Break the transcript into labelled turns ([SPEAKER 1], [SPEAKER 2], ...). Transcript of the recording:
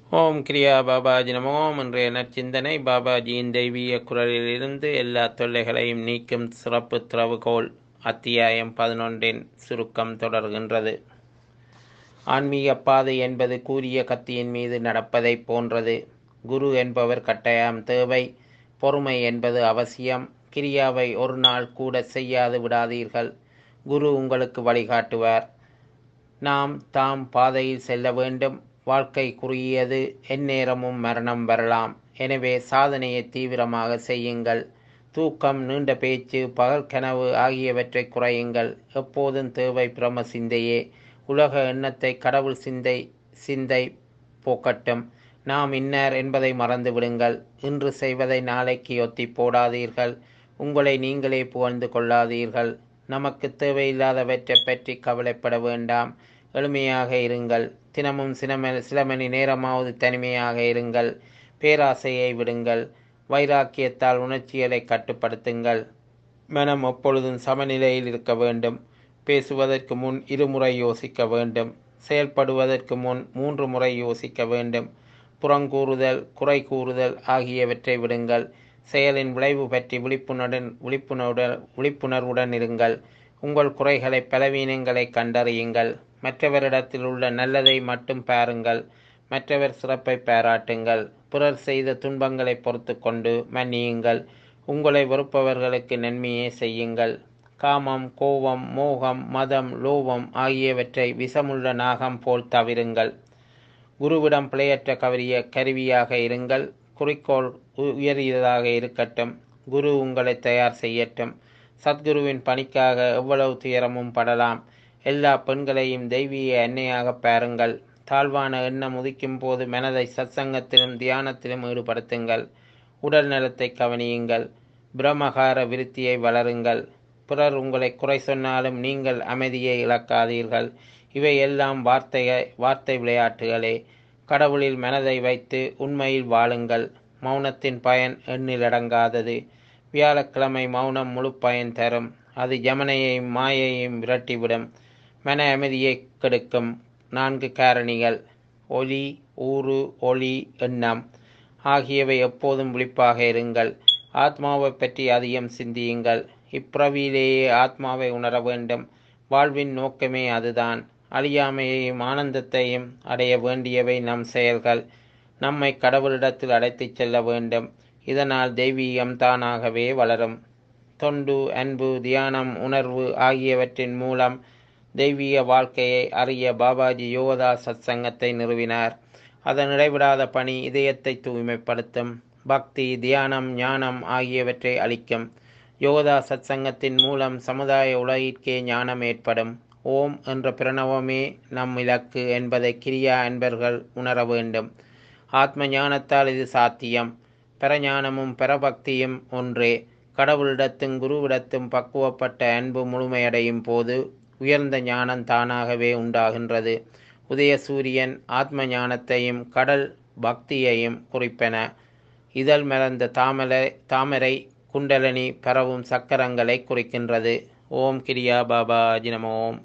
[SPEAKER 1] ஓம் கிரியா பாபாஜி நமோம் இன்றைய நற்சிந்தனை பாபாஜியின் தெய்வீக குரலிலிருந்து எல்லா தொல்லைகளையும் நீக்கும் சிறப்பு திறவுகோல் அத்தியாயம் பதினொன்றின் சுருக்கம் தொடர்கின்றது ஆன்மீக பாதை என்பது கூரிய கத்தியின் மீது நடப்பதைப் போன்றது குரு என்பவர் கட்டாயம் தேவை பொறுமை என்பது அவசியம் கிரியாவை ஒரு நாள் கூட செய்யாது விடாதீர்கள் குரு உங்களுக்கு வழிகாட்டுவார் நாம் தாம் பாதையில் செல்ல வேண்டும் வாழ்க்கை குறுகியது எந்நேரமும் மரணம் வரலாம் எனவே சாதனையை தீவிரமாக செய்யுங்கள் தூக்கம் நீண்ட பேச்சு பகல் கனவு ஆகியவற்றை குறையுங்கள் எப்போதும் தேவை பிரம சிந்தையே உலக எண்ணத்தை கடவுள் சிந்தை சிந்தை போக்கட்டும் நாம் இன்னார் என்பதை மறந்து விடுங்கள் இன்று செய்வதை நாளைக்கு ஒத்தி போடாதீர்கள் உங்களை நீங்களே புகழ்ந்து கொள்ளாதீர்கள் நமக்கு தேவையில்லாதவற்றை பற்றி கவலைப்பட வேண்டாம் எளிமையாக இருங்கள் தினமும் சில சில மணி நேரமாவது தனிமையாக இருங்கள் பேராசையை விடுங்கள் வைராக்கியத்தால் உணர்ச்சிகளை கட்டுப்படுத்துங்கள் மனம் எப்பொழுதும் சமநிலையில் இருக்க வேண்டும் பேசுவதற்கு முன் இருமுறை யோசிக்க வேண்டும் செயல்படுவதற்கு முன் மூன்று முறை யோசிக்க வேண்டும் புறங்கூறுதல் குறை கூறுதல் ஆகியவற்றை விடுங்கள் செயலின் விளைவு பற்றி விழிப்புணர்வுடன் விழிப்புணர்வுடன் விழிப்புணர்வுடன் இருங்கள் உங்கள் குறைகளை பலவீனங்களை கண்டறியுங்கள் மற்றவரிடத்தில் உள்ள நல்லதை மட்டும் பாருங்கள் மற்றவர் சிறப்பை பாராட்டுங்கள் பிறர் செய்த துன்பங்களை பொறுத்து கொண்டு மன்னியுங்கள் உங்களை வெறுப்பவர்களுக்கு நன்மையே செய்யுங்கள் காமம் கோபம் மோகம் மதம் லோபம் ஆகியவற்றை விஷமுள்ள நாகம் போல் தவிருங்கள் குருவிடம் பிழையற்ற கவரிய கருவியாக இருங்கள் குறிக்கோள் உயரியதாக இருக்கட்டும் குரு உங்களை தயார் செய்யட்டும் சத்குருவின் பணிக்காக எவ்வளவு துயரமும் படலாம் எல்லா பெண்களையும் தெய்வீக எண்ணெயாக பாருங்கள் தாழ்வான எண்ணம் உதிக்கும் போது மனதை சத்சங்கத்திலும் தியானத்திலும் ஈடுபடுத்துங்கள் உடல் நலத்தை கவனியுங்கள் பிரம்மகார விருத்தியை வளருங்கள் பிறர் உங்களை குறை சொன்னாலும் நீங்கள் அமைதியை இழக்காதீர்கள் இவை எல்லாம் வார்த்தையை வார்த்தை விளையாட்டுகளே கடவுளில் மனதை வைத்து உண்மையில் வாழுங்கள் மௌனத்தின் பயன் எண்ணிலடங்காதது வியாழக்கிழமை மௌனம் முழு பயன் தரும் அது யமனையையும் மாயையும் விரட்டிவிடும் மன அமைதியை கெடுக்கும் நான்கு காரணிகள் ஒலி ஊறு ஒளி எண்ணம் ஆகியவை எப்போதும் விழிப்பாக இருங்கள் ஆத்மாவை பற்றி அதிகம் சிந்தியுங்கள் இப்பிறவியிலேயே ஆத்மாவை உணர வேண்டும் வாழ்வின் நோக்கமே அதுதான் அழியாமையையும் ஆனந்தத்தையும் அடைய வேண்டியவை நம் செயல்கள் நம்மை கடவுளிடத்தில் அழைத்துச் செல்ல வேண்டும் இதனால் தெய்வீகம் தானாகவே வளரும் தொண்டு அன்பு தியானம் உணர்வு ஆகியவற்றின் மூலம் தெய்வீக வாழ்க்கையை அறிய பாபாஜி யோகதா சத் சங்கத்தை நிறுவினார் அதன் இடைவிடாத பணி இதயத்தை தூய்மைப்படுத்தும் பக்தி தியானம் ஞானம் ஆகியவற்றை அளிக்கும் யோகதா சத் சங்கத்தின் மூலம் சமுதாய உலகிற்கே ஞானம் ஏற்படும் ஓம் என்ற பிரணவமே நம் இலக்கு என்பதை கிரியா என்பர்கள் உணர வேண்டும் ஆத்ம ஞானத்தால் இது சாத்தியம் பரஞானமும் பரபக்தியும் ஒன்றே கடவுளிடத்தும் குருவிடத்தும் பக்குவப்பட்ட அன்பு முழுமையடையும் போது உயர்ந்த ஞானம் தானாகவே உண்டாகின்றது உதயசூரியன் ஆத்ம ஞானத்தையும் கடல் பக்தியையும் குறிப்பென இதழ் மலர்ந்த தாமரை தாமரை குண்டலனி பரவும் சக்கரங்களை குறிக்கின்றது ஓம் கிரியா பாபா அஜினமோம்